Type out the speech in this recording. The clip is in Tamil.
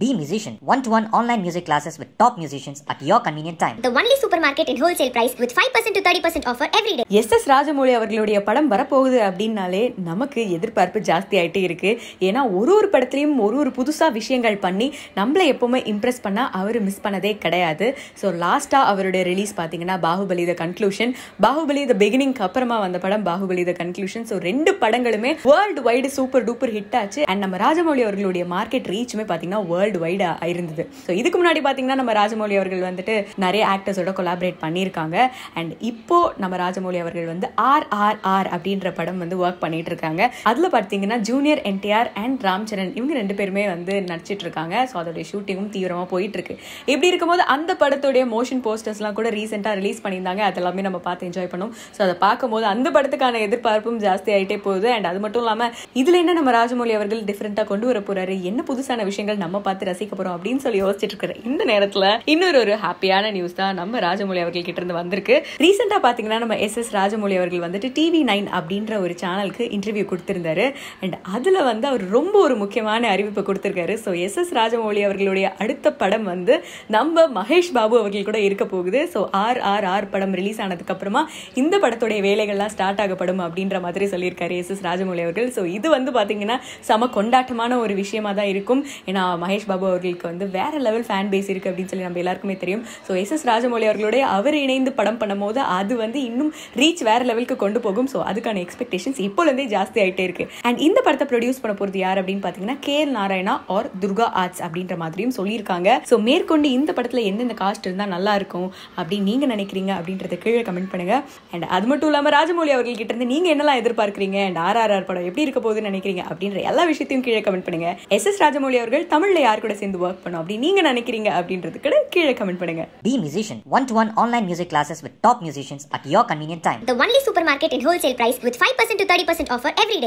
Be musician. One-to-one online music classes with top musicians at your convenient time. The only supermarket in wholesale price with 5% to 30% offer every day. S S Rajamouli அவர்களுடைய படம் வரப்போகுது அப்படின்னாலே நமக்கு எதிர்பார்ப்பு ஜாஸ்தி ஆயிட்டே இருக்கு ஏன்னா ஒரு ஒரு படத்துலையும் ஒரு ஒரு புதுசா விஷயங்கள் பண்ணி நம்மளை எப்பவுமே இம்ப்ரெஸ் பண்ணா அவர் மிஸ் பண்ணதே கிடையாது ஸோ லாஸ்டா அவருடைய ரிலீஸ் பார்த்தீங்கன்னா Baahubali the conclusion Baahubali the பிகினிங்க்கு அப்புறமா வந்த படம் பாகுபலி த கன்க்ளூஷன் ஸோ ரெண்டு படங்களுமே world wide super duper hit ஆச்சு அண்ட் நம்ம ராஜமௌழி அவர்களுடைய மார்க்கெட் ரீச்சுமே பார்த்தீங்கன்னா வேர்ல்டு வைடு இருந்தது ஸோ இதுக்கு முன்னாடி பார்த்தீங்கன்னா நம்ம ராஜமௌழி அவர்கள் வந்துட்டு நிறைய ஆக்டர்ஸோட கொலாபரேட் பண்ணியிருக்காங்க அண்ட் இப்போ நம்ம ராஜமௌழி அவர்கள் வந்து ஆர் ஆர் ஆர் அப்படின்ற படம் வந்து ஒர்க் பண்ணிட்டு இருக்காங்க அதுல பார்த்தீங்கன்னா ஜூனியர் என்டிஆர் அண்ட் ராம் சரண் இவங்க ரெண்டு பேருமே வந்து நடிச்சிட்டு இருக்காங்க ஸோ அதோடைய ஷூட்டிங்கும் தீவிரமா போயிட்டு இருக்கு இப்படி இருக்கும்போது அந்த படத்துடைய மோஷன் போஸ்டர்ஸ்லாம் கூட ரீசெண்டாக ரிலீஸ் பண்ணியிருந்தாங்க அதெல்லாமே நம்ம பார்த்து என்ஜாய் பண்ணோம் ஸோ அதை பார்க்கும்போது அந்த படத்துக்கான எதிர்பார்ப்பும் ஜாஸ்தி ஆயிட்டே போகுது அண்ட் அது மட்டும் இல்லாமல் இதுல என்ன நம்ம ராஜமௌழி அவர்கள் டிஃப்ரெண்ட்டாக கொண்டு வர போறாரு என்ன புதுசான விஷயங்கள் நம்ம பார்த்து ரசிக்க போறோம் அப்படின்னு சொல்லி யோசிச்சுட்டு இருக்கிற இந்த நேரத்தில் இன்னொரு ஒரு ஹாப்பியான நியூஸ் தான் நம்ம ராஜமௌழி அவர்கள் கிட்ட இருந்து வந்திருக்கு ரீசெண்டாக பார்த்தீங்கன்னா நம்ம எஸ் எஸ் ராஜமௌழி அவர்கள் வந்துட்டு டிவி நைன் அப்படின்ற ஒரு சேனலுக்கு இன்டர்வியூ கொடுத்திருந்தாரு அண்ட் அதில் வந்து அவர் ரொம்ப ஒரு முக்கியமான அறிவிப்பை கொடுத்திருக்காரு ஸோ எஸ் எஸ் ராஜமௌழி அவர்களுடைய அடுத்த படம் வந்து நம்ம மகேஷ் பாபு அவர்கள் கூட இருக்க போகுது ஸோ ஆர் ஆர் ஆர் படம் ரிலீஸ் ஆனதுக்கு அப்புறமா இந்த படத்துடைய வேலைகள்லாம் ஸ்டார்ட் ஆகப்படும் அப்படின்ற மாதிரி சொல்லியிருக்காரு எஸ் எஸ் ராஜமௌழி அவர்கள் ஸோ இது வந்து பார்த்தீங்கன்னா செம கொண்டாட்டமான ஒரு விஷயமா தான் இருக்கும் ஏன்னா மகேஷ் பாபு அவர்களுக்கு வந்து வேற லெவல் ஃபேன் பேஸ் இருக்கு அப்படின்னு சொல்லி நம்ம எல்லாருக்குமே தெரியும் ஸோ எஸ் எஸ் ராஜமௌழி அவர்களுடைய அவர் இணைந்து படம் பண்ணும்போது அது வந்து இன்னும் ரீச் வேற லெவலுக்கு கொண்டு போகும் ஸோ அதுக்கான எக்ஸ்பெக்டேஷன்ஸ் இப்போலேருந்தே ஜாஸ்தி ஆயிட்டே இருக்கு அண்ட் இந்த படத்தை ப்ரொடியூஸ் பண்ண போறது யார் அப்படின்னு பார்த்தீங்கன்னா K L Narayana R Durga arts அப்படின்ற மாதிரியும் சொல்லியிருக்காங்க ஸோ மேற்கொண்டு இந்த படத்தில் எந்தெந்த காஸ்ட் இருந்தால் நல்லா இருக்கும் அப்படின்னு நீங்க நினைக்கிறீங்க அப்படின்றத கீழே கமெண்ட் பண்ணுங்க அண்ட் அது மட்டும் இல்லாமல் ராஜமௌழி அவர்கள் கிட்ட இருந்து நீங்க என்னெல்லாம் எதிர்பார்க்குறீங்க அண்ட் ஆர்ஆர்ஆர் படம் எப்படி இருக்க போகுதுன்னு நினைக்கிறீங்க அப்படின்ற எல்லா விஷயத்தையும் கீழே கமெண்ட் பண்ணுங்க எஸ் எஸ் ராஜமௌழி அவர்கள் தமிழ்ல யார் கூட சேர்ந்து ஒர்க் பண்ணும் அப்படி நீங்க நினைக்கிறீங்க அப்படின்றது கூட கீழே கமெண்ட் பண்ணுங்க Be musician. One-to-one online music classes with top musicians at your convenient time. The only supermarket in wholesale price with 5% to 30% offer every day.